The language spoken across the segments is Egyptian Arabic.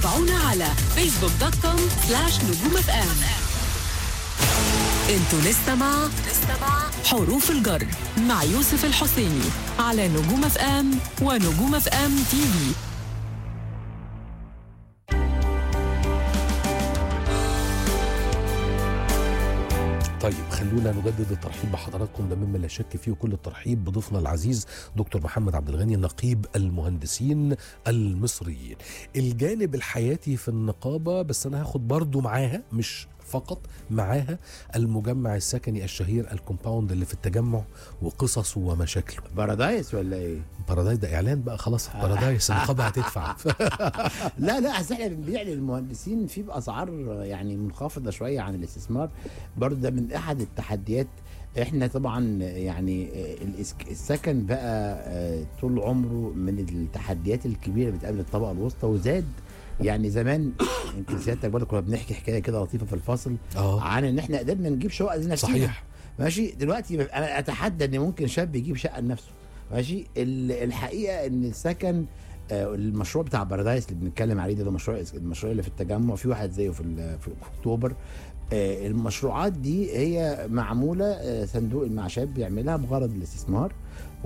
تابعونا على فيسبوك دوت كوم سلاش نجوم اف ام انتوا لسه مع حروف الجر مع يوسف الحسيني على نجوم اف ام ونجوم اف ام تي في طيب خلونا نجدد الترحيب بحضراتكم ده مما لا شك فيه كل الترحيب بضيفنا العزيز دكتور محمد عبد الغني نقيب المهندسين المصريين الجانب الحياتي في النقابة بس أنا هاخد برضو معاها مش فقط معاها المجمع السكني الشهير الكومباوند اللي في التجمع وقصصه ومشاكله بارادايس ولا ايه؟ بارادايس ده اعلان بقى خلاص بارادايس النقابه هتدفع لا لا اصل احنا بنبيع للمهندسين في باسعار يعني منخفضه شويه عن الاستثمار برضه ده من احد التحديات احنا طبعا يعني الإسك- السكن بقى آه، طول عمره من التحديات الكبيره اللي بتقابل الطبقه الوسطى وزاد يعني زمان يمكن سيادتك برضه كنا بنحكي حكايه كده لطيفه في الفاصل اه عن ان احنا قدرنا نجيب شقق لنفسنا صحيح ماشي دلوقتي ببقى انا اتحدى ان ممكن شاب يجيب شقه لنفسه ماشي ال- الحقيقه ان السكن آه، المشروع بتاع بارادايس اللي بنتكلم عليه ده, ده مشروع المشروع اللي في التجمع في واحد زيه في ال- في اكتوبر آه، المشروعات دي هي معموله آه، صندوق المعاشات بيعملها بغرض الاستثمار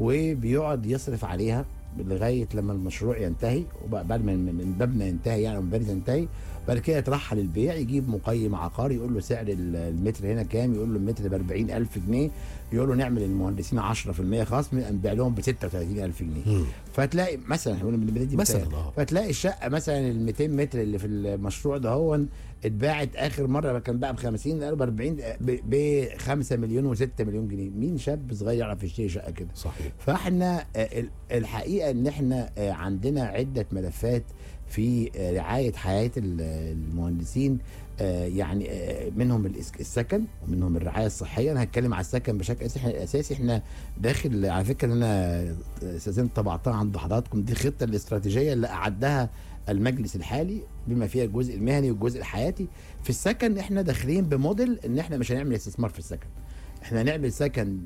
وبيقعد يصرف عليها لغايه لما المشروع ينتهي وبعد ما من من مبنى ينتهي يعني المباني تنتهي بعد كده يترحل البيع يجيب مقيم عقاري يقول له سعر ال- المتر هنا كام يقول له المتر ب 40000 جنيه يقول له نعمل للمهندسين 10% خصم نبيع لهم ب 36000 جنيه مم. فتلاقي مثلا احنا بنقول بندي مثلا مثال اه فتلاقي الشقه مثلا ال 200 متر اللي في المشروع ده هو اتباعت اخر مره كان باع ب 50 قالوا ب 40 ب 5 مليون و6 مليون جنيه مين شاب صغير يعرف يشتري شقه كده صحيح فاحنا آه، ال- الحقيقه ان احنا آه، عندنا عده ملفات في آه، رعايه حياه ال- المهندسين آه، يعني آه، منهم الإس- السكن ومنهم الرعايه الصحيه انا هتكلم على السكن بشكل اساسي احنا اساسي احنا داخل على فكره انا استاذنت طبعتها عند حضراتكم دي الخطه الاستراتيجيه اللي اعدها المجلس الحالي بما فيها الجزء المهني والجزء الحياتي في السكن احنا داخلين بموديل ان احنا مش هنعمل استثمار في السكن احنا هنعمل سكن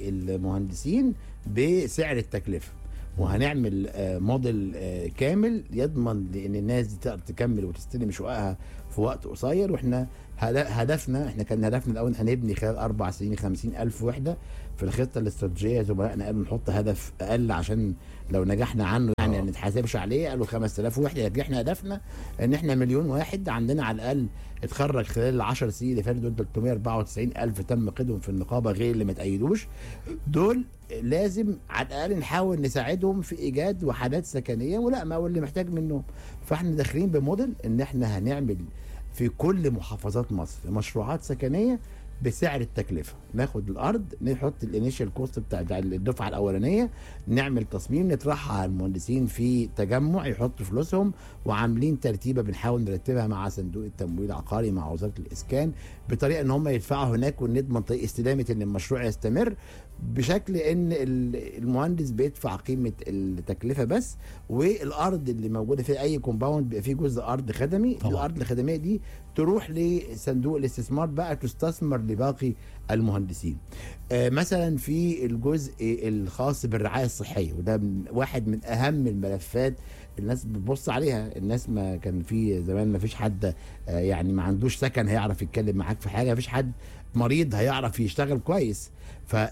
للمهندسين بسعر التكلفه وهنعمل آه، موديل آه، كامل يضمن لان الناس دي تقدر تكمل وتستلم شققها في وقت قصير واحنا هد- هدفنا احنا كان هدفنا الاول هنبني خلال اربع سنين 50 الف وحده في الخطه الاستراتيجيه زملائنا قالوا نحط هدف اقل عشان لو نجحنا عنه يعني آه. ما نتحاسبش عليه قالوا 5000 وحده لكن احنا هدفنا ان احنا مليون واحد عندنا على الاقل اتخرج خلال ال 10 سنين اللي فاتوا دول 394 الف تم قيدهم في النقابه غير اللي ما تأيدوش دول لازم على الاقل نحاول نساعدهم في ايجاد وحدات سكنيه ملائمه واللي محتاج منهم فاحنا داخلين بموديل ان احنا هنعمل في كل محافظات مصر مشروعات سكنيه بسعر التكلفه ناخد الارض نحط الانيشال كوست بتاع بتاع الدفعه الاولانيه نعمل تصميم نطرحها على المهندسين في تجمع يحطوا فلوسهم وعاملين ترتيبه بنحاول نرتبها مع صندوق التمويل العقاري مع وزاره الاسكان بطريقه ان هم يدفعوا هناك ونضمن طريق استدامه ان المشروع يستمر بشكل ان ال- المهندس بيدفع قيمه التكلفه بس والارض اللي موجوده في اي كومباوند بيبقى فيه جزء ارض خدمي طبعا. الارض الخدميه دي تروح لصندوق الاستثمار بقى تستثمر لباقي المهندسين آه مثلا في الجزء الخاص بالرعايه الصحيه وده من واحد من اهم الملفات الناس بتبص عليها الناس ما كان في زمان ما فيش حد آه يعني ما عندوش سكن هيعرف يتكلم معاك في حاجه ما فيش حد مريض هيعرف يشتغل كويس فال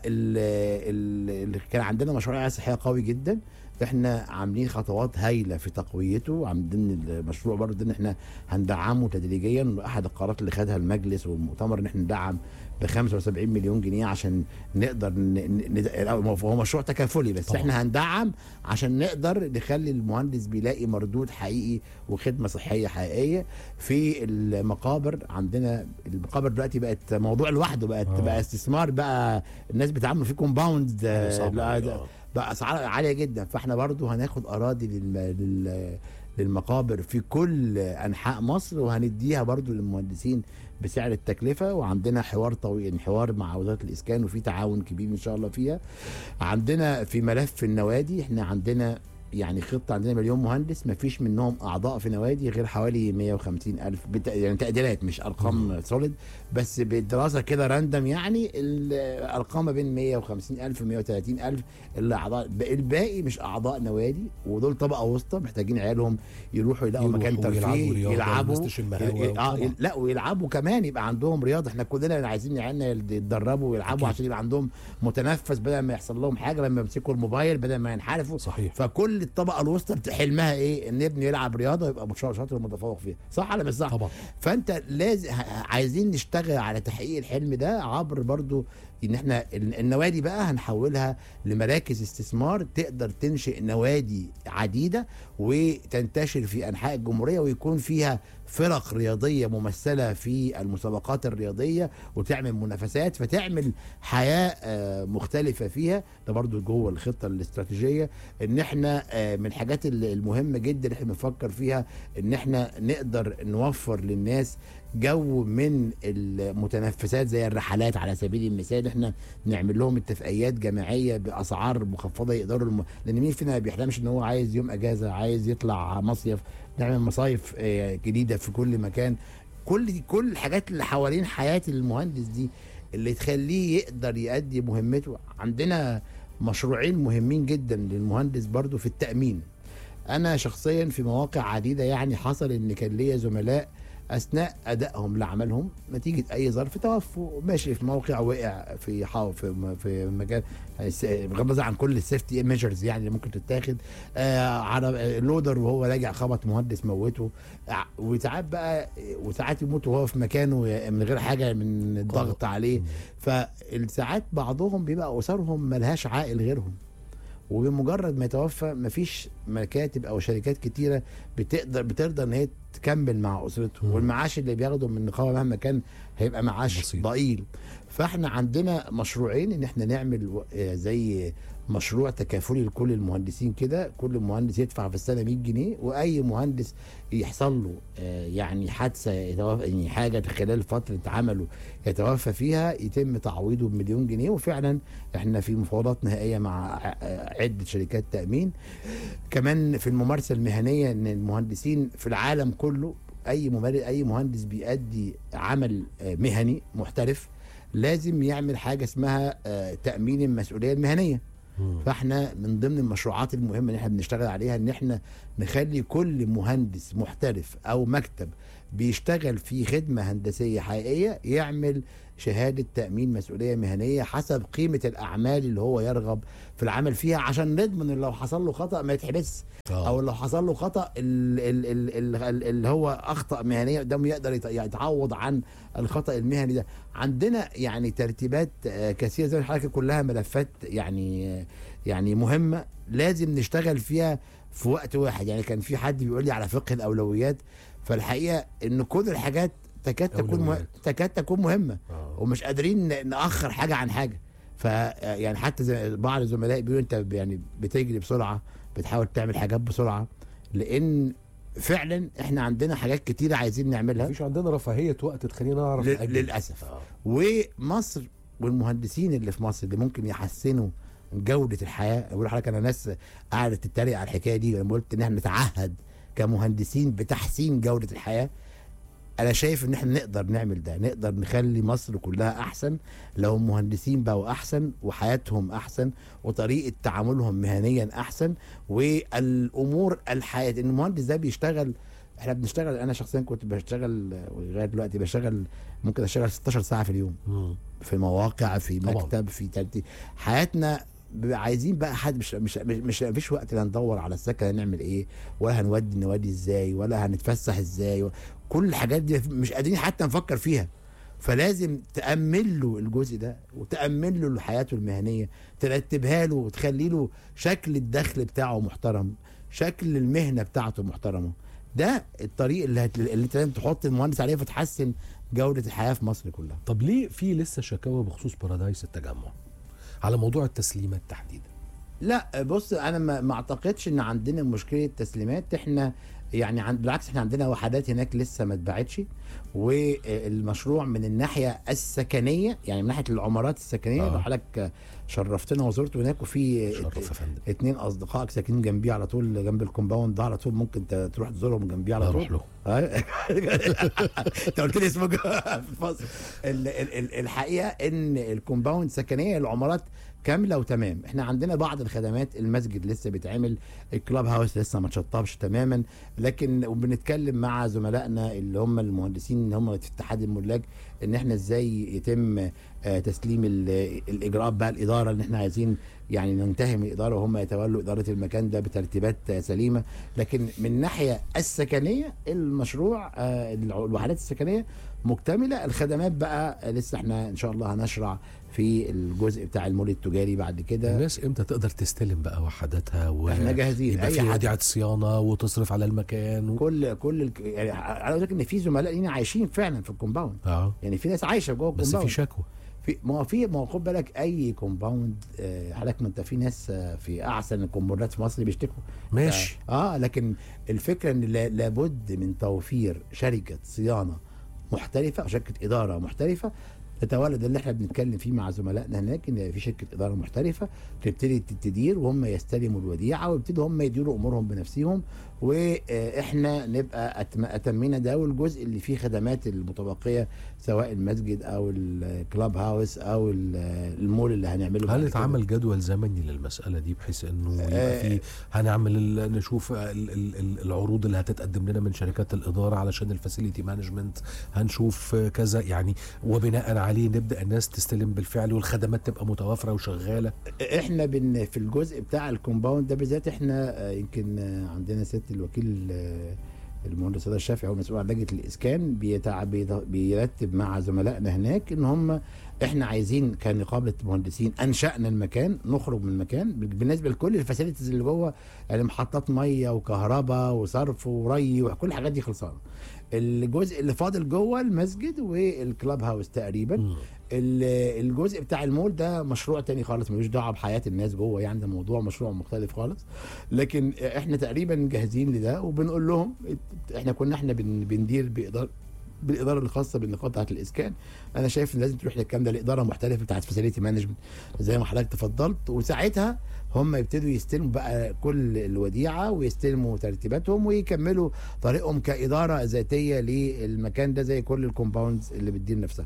ال- ال- كان عندنا مشروع رعايه صحيه قوي جدا احنا عاملين خطوات هايله في تقويته عم ضمن المشروع برضه ان احنا هندعمه تدريجيا احد القرارات اللي خدها المجلس والمؤتمر ان احنا ندعم ب 75 مليون جنيه عشان نقدر ن... ن... ن- هو مشروع تكافلي بس طبعا. احنا هندعم عشان نقدر نخلي المهندس بيلاقي مردود حقيقي وخدمه صحيه حقيقيه في المقابر عندنا المقابر دلوقتي بقت موضوع لوحده بقت آه. بقى استثمار بقى الناس بتعمل فيه كومباوند صعب أوي، آه. بقى اسعار عاليه جدا فاحنا برضو هناخد اراضي لل... لل... للمقابر في كل انحاء مصر وهنديها برضو للمهندسين بسعر التكلفه وعندنا حوار طويل حوار مع وزاره الاسكان وفي تعاون كبير ان شاء الله فيها عندنا في ملف النوادي احنا عندنا يعني خطه عندنا مليون مهندس ما فيش منهم اعضاء في نوادي غير حوالي 150 الف بت... يعني تقديرات مش ارقام سوليد بس بالدراسه كده راندم يعني الارقام ما بين 150 الف 130 الف اللي اعضاء الباقي مش اعضاء نوادي ودول طبقه وسطى محتاجين عيالهم يروحوا يلاقوا يروحوا مكان ويلعبوا ترفيه رياضة يلعبوا والناس تشم هوا ي- اه طبعاً. لا ويلعبوا كمان يبقى عندهم رياضه احنا كلنا عايزين عيالنا يتدربوا ويلعبوا أكيد. عشان يبقى عندهم متنفس بدل ما يحصل لهم حاجه لما يمسكوا الموبايل بدل ما ينحرفوا صحيح فكل الطبقه الوسطى بت- حلمها ايه ان ابني يلعب رياضه ويبقى مش- شاطر ومتفوق فيها صح ولا مش صح طبعا فانت لازم ه- عايزين نشتغل على تحقيق الحلم ده عبر برضو ان احنا ال- النوادي بقى هنحولها لمراكز استثمار تقدر تنشئ نوادي عديده وتنتشر في انحاء الجمهوريه ويكون فيها فرق رياضيه ممثله في المسابقات الرياضيه وتعمل منافسات فتعمل حياه آه، مختلفه فيها ده برضو جوه الخطه الاستراتيجيه ان احنا آه، من الحاجات ال- المهمه جدا اللي احنا بنفكر فيها ان احنا نقدر نوفر للناس جو من المتنفسات زي الرحلات على سبيل المثال احنا نعمل لهم اتفاقيات جماعيه باسعار مخفضه يقدروا الم... لان مين فينا ما بيحلمش ان هو عايز يوم اجازه عايز يطلع مصيف نعمل مصايف آه، جديده في كل مكان كل دي كل الحاجات اللي حوالين حياه المهندس دي اللي تخليه يقدر يؤدي مهمته عندنا مشروعين مهمين جدا للمهندس برضو في التامين انا شخصيا في مواقع عديده يعني حصل ان كان ليا زملاء اثناء ادائهم لعملهم نتيجه اي ظرف توفوا ماشي في موقع وقع في حا في م- في مكان الس- بغض النظر عن كل السيفتي ميجرز يعني اللي ممكن تتاخد آه على لودر وهو راجع خبط مهندس موته ع- وساعات بقى وساعات يموت وهو في مكانه من غير حاجه من الضغط عليه فالساعات بعضهم بيبقى اسرهم ملهاش عائل غيرهم وبمجرد ما يتوفى مفيش مكاتب او شركات كتيره بتقدر بترضى ان هي تكمل مع اسرته مم. والمعاش اللي بياخده من النقابه مهما كان هيبقى معاش بسيط. ضئيل فاحنا عندنا مشروعين ان احنا نعمل و- آه زي مشروع تكافلي لكل المهندسين كده كل مهندس يدفع في السنه 100 جنيه واي مهندس يحصل له آه، يعني حادثه يتوفى يعني حاجه خلال فتره عمله يتوفى فيها يتم تعويضه بمليون جنيه وفعلا احنا في مفاوضات نهائيه مع ع- آه، عده شركات تامين كمان في الممارسه المهنيه ان المهندسين في العالم كله اي ممارس اي مهندس بيأدي عمل آه، مهني محترف لازم يعمل حاجه اسمها آه، تامين المسؤوليه المهنيه مم. فاحنا من ضمن المشروعات المهمه اللي احنا بنشتغل عليها ان احنا نخلي كل مهندس محترف او مكتب بيشتغل في خدمه هندسيه حقيقيه يعمل شهاده تامين مسؤوليه مهنيه حسب قيمه الاعمال اللي هو يرغب في العمل فيها عشان نضمن ان لو حصل له خطا ما يتحبس آه. او لو حصل له خطا ال- ال- ال- ال- اللي هو اخطا مهنيه قدامه يقدر يت- يتعوض عن الخطا المهني ده عندنا يعني ترتيبات آه، كثيره زي ما حضرتك كلها ملفات يعني آه، يعني مهمه لازم نشتغل فيها في وقت واحد يعني كان في حد بيقول لي على فقه الاولويات فالحقيقه ان كل الحاجات تكاد تكون مه... أولويات. تكاد تكون مهمه آه. ومش قادرين ن- ناخر حاجه عن حاجه ف يعني حتى زي بعض الزملاء بيقولوا انت ب- يعني بتجري بسرعه بتحاول تعمل حاجات بسرعه لان فعلا احنا عندنا حاجات كتيره عايزين نعملها مفيش عندنا رفاهيه وقت تخلينا نعرف لل- نأجل. للاسف آه. ومصر والمهندسين اللي في مصر اللي ممكن يحسنوا جوده الحياه بقول لحضرتك انا ناس قعدت تتريق على الحكايه دي لما قلت ان احنا نتعهد كمهندسين بتحسين جوده الحياه انا شايف ان احنا نقدر نعمل ده نقدر نخلي مصر كلها احسن لو المهندسين بقوا احسن وحياتهم احسن وطريقه تعاملهم مهنيا احسن والامور الحياه ان المهندس ده بيشتغل احنا بنشتغل انا شخصيا كنت بشتغل ولغايه دلوقتي بشتغل ممكن اشتغل 16 ساعه في اليوم مم. في مواقع في طبعاً. مكتب في ترتيب حياتنا بيبقى عايزين بقى حد مش مش مش, مش مفيش وقت لا ندور على السكن هنعمل ايه ولا هنودي النوادي ازاي ولا هنتفسح ازاي كل الحاجات دي مش قادرين حتى نفكر فيها فلازم تأمن له الجزء ده وتأمن له حياته المهنية ترتبها له وتخلي له شكل الدخل بتاعه محترم شكل المهنة بتاعته محترمة ده الطريق اللي, هت... اللي انت لازم تحط المهندس عليه فتحسن جودة الحياة في مصر كلها طب ليه في لسه شكاوى بخصوص بارادايس التجمع على موضوع التسليمات تحديدا لا بص انا ما, ما اعتقدش ان عندنا مشكله تسليمات احنا يعني عن بالعكس احنا عندنا وحدات هناك لسه ما اتباعتش والمشروع من الناحيه السكنيه يعني من ناحيه العمارات السكنيه آه. لو حضرتك شرفتنا وزرت هناك وفي شرف يا فندم اتنين اصدقائك ساكنين جنبيه على طول جنب الكومباوند ده على طول ممكن ت- تروح تزورهم جنبيه على اروح طول له أيوة. انت قلت لي اسمه في الفصل ال- ال- ال- الحقيقه ان الكومباوند سكنيه العمارات كامله وتمام احنا عندنا بعض الخدمات المسجد لسه بيتعمل الكلاب هاوس لسه ما اتشطبش تماما لكن وبنتكلم مع زملائنا اللي هم المهندسين اللي هم في اتحاد الملاك ان احنا ازاي يتم آه، تسليم ال- الاجراءات بقى الاداره ان احنا عايزين يعني ننتهي من الاداره وهم يتولوا اداره المكان ده بترتيبات آه، سليمه لكن من الناحيه السكنيه المشروع آه، الع- الوحدات السكنيه مكتمله الخدمات بقى آه، لسه احنا ان شاء الله هنشرع في الجزء بتاع المول التجاري بعد كده الناس امتى تقدر تستلم بقى وحداتها و... احنا جاهزين يبقى اي في حد وديعه صيانه وتصرف على المكان و... كل كل الك- يعني انا اقول لك ان في زملاء لينا عايشين فعلا في الكومباوند اه يعني في ناس عايشه جوه بس الكومباوند في شكوى في ما هو في ما هو خد بالك اي كومباوند آه، حضرتك ما انت في ناس آه، في احسن الكومباوندات في مصر بيشتكوا ماشي اه لكن الفكره ان لا- لابد من توفير شركه صيانه محترفه او شركه اداره محترفه تتولد اللي احنا بنتكلم فيه مع زملائنا هناك ان في شركه اداره محترفه تبتدي تدير وهم يستلموا الوديعه ويبتدوا هم يديروا امورهم بنفسهم واحنا نبقى أتم- اتمينا ده والجزء اللي فيه خدمات المتبقيه سواء المسجد او الكلاب هاوس او ال- المول اللي هنعمله بعد هل كده. اتعمل جدول زمني للمساله دي بحيث انه يبقى في هنعمل ال- نشوف ال- ال- ال- العروض اللي هتتقدم لنا من شركات الاداره علشان الفاسيلتي مانجمنت هنشوف كذا يعني وبناء عليه نبدا الناس تستلم بالفعل والخدمات تبقى متوافره وشغاله احنا بن في الجزء بتاع الكومباوند ده بالذات احنا آه، يمكن آه، عندنا ست الوكيل آه، المهندس رضا الشافعي هو مسؤول عن لجنه الاسكان بيتع... بيض- بيرتب مع زملائنا هناك ان هم احنا عايزين كنقابه مهندسين انشانا المكان نخرج من المكان بالنسبه لكل الفاسيلتيز اللي جوه يعني محطات ميه وكهرباء وصرف وري وكل الحاجات دي خلصانه الجزء اللي فاضل جوه المسجد والكلاب هاوس تقريبا مم. ال- الجزء بتاع المول ده مشروع تاني خالص ملوش دعوه بحياه الناس جوه يعني ده موضوع مشروع مختلف خالص لكن احنا تقريبا جاهزين لده وبنقول لهم احنا كنا احنا بن- بندير بإدارة بالاداره الخاصه بالنقاط بتاعت الاسكان انا شايف ان لازم تروح للكلام ده لاداره محترفه بتاعت فاسيلتي مانجمنت زي ما حضرتك تفضلت وساعتها هم يبتدوا يستلموا بقى كل الوديعه ويستلموا ترتيباتهم ويكملوا طريقهم كاداره ذاتيه للمكان ده زي كل الكومباوندز اللي بتدير نفسها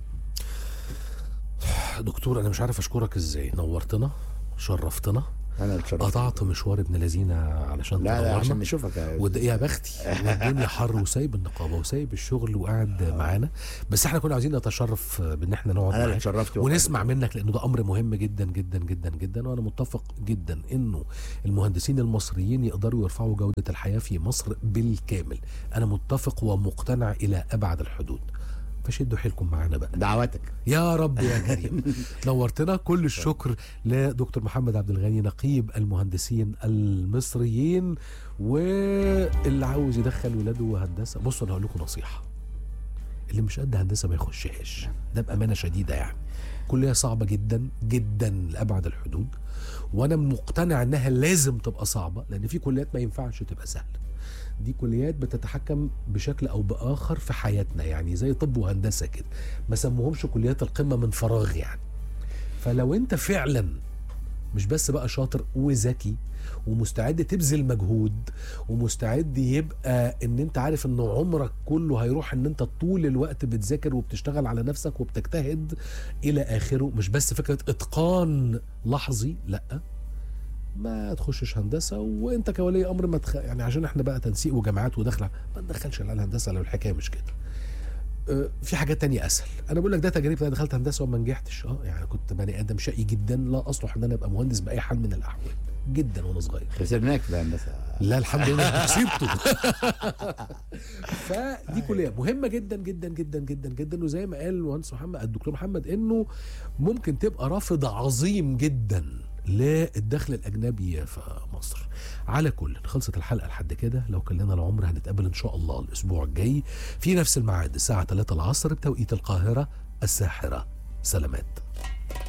دكتور انا مش عارف اشكرك ازاي نورتنا شرفتنا انا اتشرفت قطعت مشوار ابن لذينه علشان لا لا تنورنا. عشان نشوفك يا وده يا بختي والدنيا حر وسايب النقابه وسايب الشغل وقاعد معانا بس احنا كنا عايزين نتشرف بان احنا نقعد انا اللي معاك اتشرفت والله. ونسمع منك لانه ده امر مهم جدا جدا جدا جدا وانا متفق جدا انه المهندسين المصريين يقدروا يرفعوا جوده الحياه في مصر بالكامل انا متفق ومقتنع الى ابعد الحدود فشدوا حيلكم معانا بقى دعواتك يا رب يا كريم نورتنا كل الشكر لدكتور محمد عبد الغني نقيب المهندسين المصريين واللي عاوز يدخل ولاده هندسه بصوا انا هقول لكم نصيحه اللي مش قد هندسه ما يخشهاش ده بامانه شديده يعني كليه صعبه جدا جدا لابعد الحدود وانا مقتنع انها لازم تبقى صعبه لان في كليات ما ينفعش تبقى سهله دي كليات بتتحكم بشكل او باخر في حياتنا يعني زي طب وهندسه كده ما سموهمش كليات القمه من فراغ يعني فلو انت فعلا مش بس بقى شاطر وذكي ومستعد تبذل مجهود ومستعد يبقى ان انت عارف ان عمرك كله هيروح ان انت طول الوقت بتذاكر وبتشتغل على نفسك وبتجتهد الى اخره مش بس فكره اتقان لحظي لا ما تخشش هندسه وانت كولي امر ما تخ... يعني عشان احنا بقى تنسيق وجامعات وداخله ما تدخلش العيال هندسه لو الحكايه مش كده آه، في حاجات تانية اسهل انا بقول لك ده تجربتي انا دخلت هندسه وما نجحتش اه يعني كنت بني ادم شقي جدا لا اصلح ان انا ابقى مهندس باي حال من الاحوال جدا وانا صغير خسرناك في الهندسه لا الحمد لله كسبته فدي كليه مهمه جدا جدا جدا جدا جدا وزي ما قال المهندس محمد الدكتور محمد انه ممكن تبقى رافض عظيم جدا للدخل الاجنبي في مصر على كل خلصت الحلقه لحد كده لو كان لنا العمر هنتقابل ان شاء الله الاسبوع الجاي في نفس الميعاد الساعه 3 العصر بتوقيت القاهره الساحره سلامات